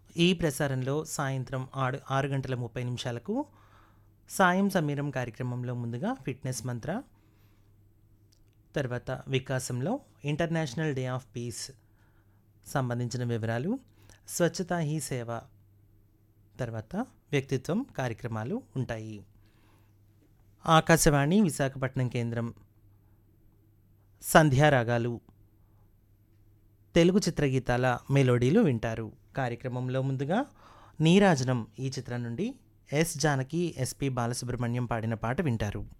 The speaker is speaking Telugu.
ఈ ప్రసారంలో సాయంత్రం ఆరు ఆరు గంటల ముప్పై నిమిషాలకు సాయం సమీరం కార్యక్రమంలో ముందుగా ఫిట్నెస్ మంత్ర తర్వాత వికాసంలో ఇంటర్నేషనల్ డే ఆఫ్ పీస్ సంబంధించిన వివరాలు స్వచ్ఛతా హీ సేవ తర్వాత వ్యక్తిత్వం కార్యక్రమాలు ఉంటాయి ఆకాశవాణి విశాఖపట్నం కేంద్రం సంధ్యారాగాలు తెలుగు చిత్రగీతాల మెలోడీలు వింటారు కార్యక్రమంలో ముందుగా నీరాజనం ఈ చిత్రం నుండి ఎస్ జానకి ఎస్పి బాలసుబ్రహ్మణ్యం పాడిన పాట వింటారు